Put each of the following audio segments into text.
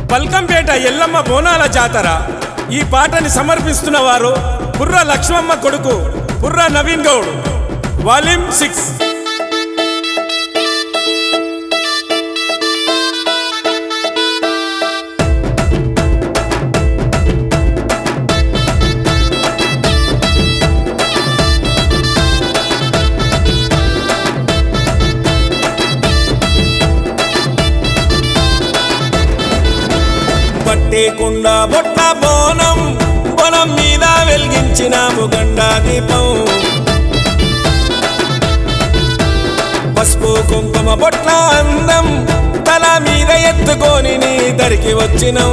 బల్కంపేట ఎల్లమ్మ బోనాల జాతర ఈ పాటని సమర్పిస్తున్న వారు బుర్ర లక్ష్మమ్మ కొడుకు బుర్ర నవీన్ గౌడ్ వాల్యూమ్ సిక్స్ పట్టేకుండా బొట్ల బోనం బొనం మీద వెలిగించినాము గండా దీపం పసుపు కుంకుమ బొట్ల అందం తల మీద ఎత్తుకొని నీ దరికి వచ్చినం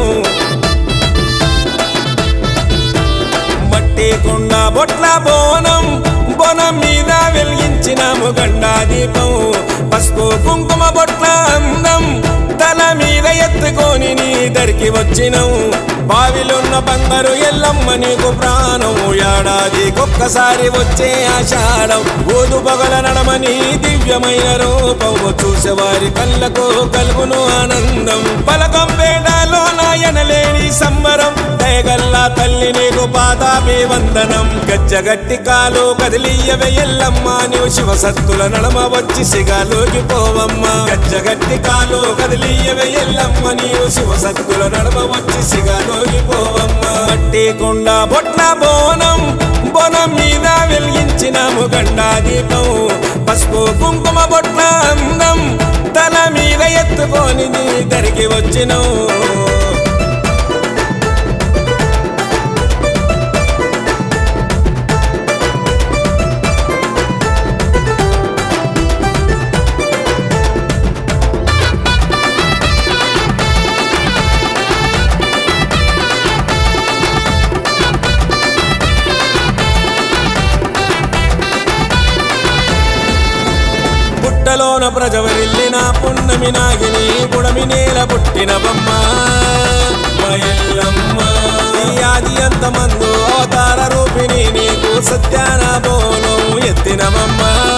మట్టి కుండ బొట్ల బోనం బొనం మీద వెలిగించినాము గండా దీపం పసుపు కుంకుమ బొట్ల అందం తల మీద ఎత్తుకొని నీ దరికి వచ్చినం బావిలున్న బంగారు ఎల్లమ్మ నీకు ప్రాణం ఏడాది ఒక్కసారి వచ్చే ఆషాఢం ఊదు పగల నడమని దివ్యమైన రూపం చూసేవారి కళ్ళకు కలుగును ఆనందం పలకం పేటలో నాయనలేని సంబరం దయగల్లా తల్లి నీకు పాదాభి వందనం గజ్జగట్టి కాలు కదిలియవే ఎల్లమ్మ నీవు శివసత్తుల నడమ వచ్చి సిగాలోకి పోవమ్మ గజ్జగట్టి కాలు కదిలియవే ఎల్లమ్మ నీవు శివసత్తుల నడమ వచ్చి సిగాలోకి పోవమ్మ మట్టి కుండ బొట్ల బోనం బొనం మీద వెలిగించినాము గండా దీపం పసుపు కుంకుమ బొట్ల అందం తల మీద ఎత్తుకొని నీ దరికి వచ్చినవు పుట్టలోన ప్రజవరిల్లిన పున్నమి నాగిని పుడమి నేల పుట్టిన బొమ్మ మయల్లమ్మ ఈ ఆది అంత మందు అవతార రూపిణి నీకు సత్యాన బోనం ఎత్తినమమ్మ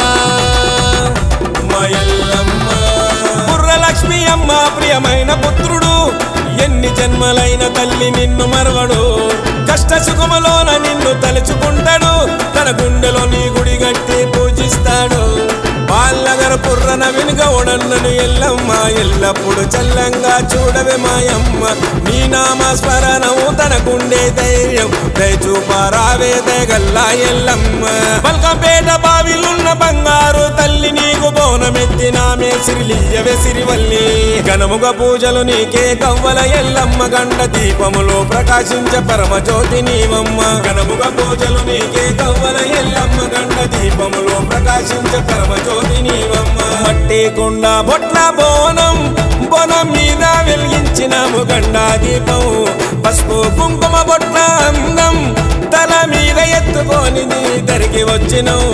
మయల్లమ్మ బుర్రలక్ష్మి అమ్మ ప్రియమైన పుత్రుడు ఎన్ని జన్మలైన తల్లి నిన్ను మరవడు కష్ట సుఖములోన నిన్ను తలుచుకుంటాడు తన గుండెలో నీ గుడి గట్టి పూజిస్తాడు బాలనగర పుర్రన వినుగౌడన్నను ఎల్లమ్మ ఎల్లప్పుడు చల్లంగా చూడవే మాయమ్మ నీ నామ స్మరణము తనకుండే ధైర్యం దయచూపారావే దయగల్లా ఎల్లమ్మ పల్కంపేట బావిలున్న బంగారు తల్లి నీకు బోనమెత్తినామే సిరిలియ్యవే సిరివల్లి ఘనముగ పూజలు నీకే కవ్వల ఎల్లమ్మ గండ దీపములో ప్రకాశించ పరమ జ్యోతి నీవమ్మ ఘనముగ పూజలు నీకే కవ్వల ఎల్లమ్మ గండ దీపములో ప్రకాశించ పరమ జ్యోతి నీవమ్మ మట్టి కుండ బొట్ల బోనం బొనం మీద వెలిగించినాము గండా దీపం పసుపు కుంకుమ బొట్ల అందం తల మీద ఎత్తుకొని నీ దరికి వచ్చినవు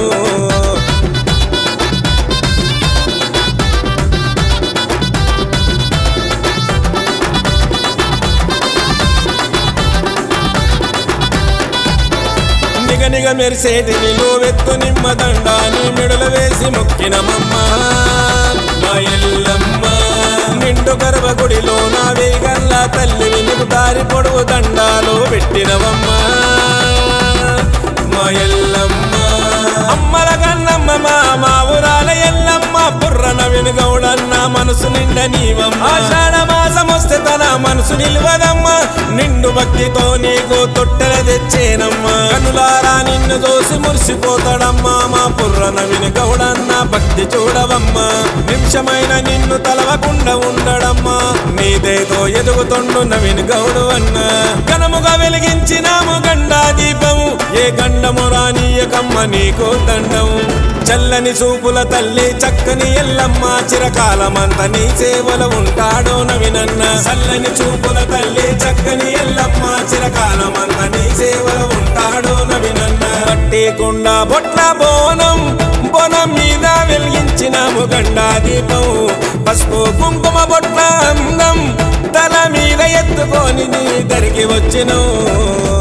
నిగ నిగ మెరిసేటి నిలువెత్తు నిమ్మదండ నీ మెడల వేసి మొక్కినమమ్మ మా ఎల్లమ్మ నిండు గర్భగుడిలో నా వేగల్ల తల్లి నీకు దారి పొడవు దండాలు పెట్టినవమ్మ మా ఎల్లమ్మ అమ్మల గన్నమ్మ మా మా ఊరాల ఎల్లమ్మ బుర్రన వినుగౌడన్న మనసు నిండ నీవమ్మ ఆషాఢ మాసం వస్తే తన మనసు నిల్వదమ్మ నిండు భక్తితో నీకు తొట్టెల తెచ్చేనమ్మా కనులారా నిన్ను చూసి మురిసిపోతాడమ్మా మా పుర్రన వినుగౌడన్న భక్తి చూడవమ్మా నిమిషమైన నిన్ను తలవకుండా ఉండడమ్మా నీదేదో ఎదుగుతుండు నవీన్ గౌడు అన్న కనముగా వెలిగించినాము గండా దీపము ఏ గండము రానీయకమ్మ నీకు దండం చల్లని చూపుల తల్లి చక్కని ఎల్లమ్మ చిరకాలమంత నీ సేవలు ఉంటాడో నవినన్న చల్లని చూపుల తల్లి చక్కని ఎల్లమ్మ చిరకాలమంత నీ సేవలు ఉంటాడో నవినన్న పట్టేకుండ బొట్ల బోనం బొనం మీద వెలిగించినాము గండా దీపం పసుపు కుంకుమ బొట్ల అందం తల మీద ఎత్తుకొని నీ దరికి వచ్చినవు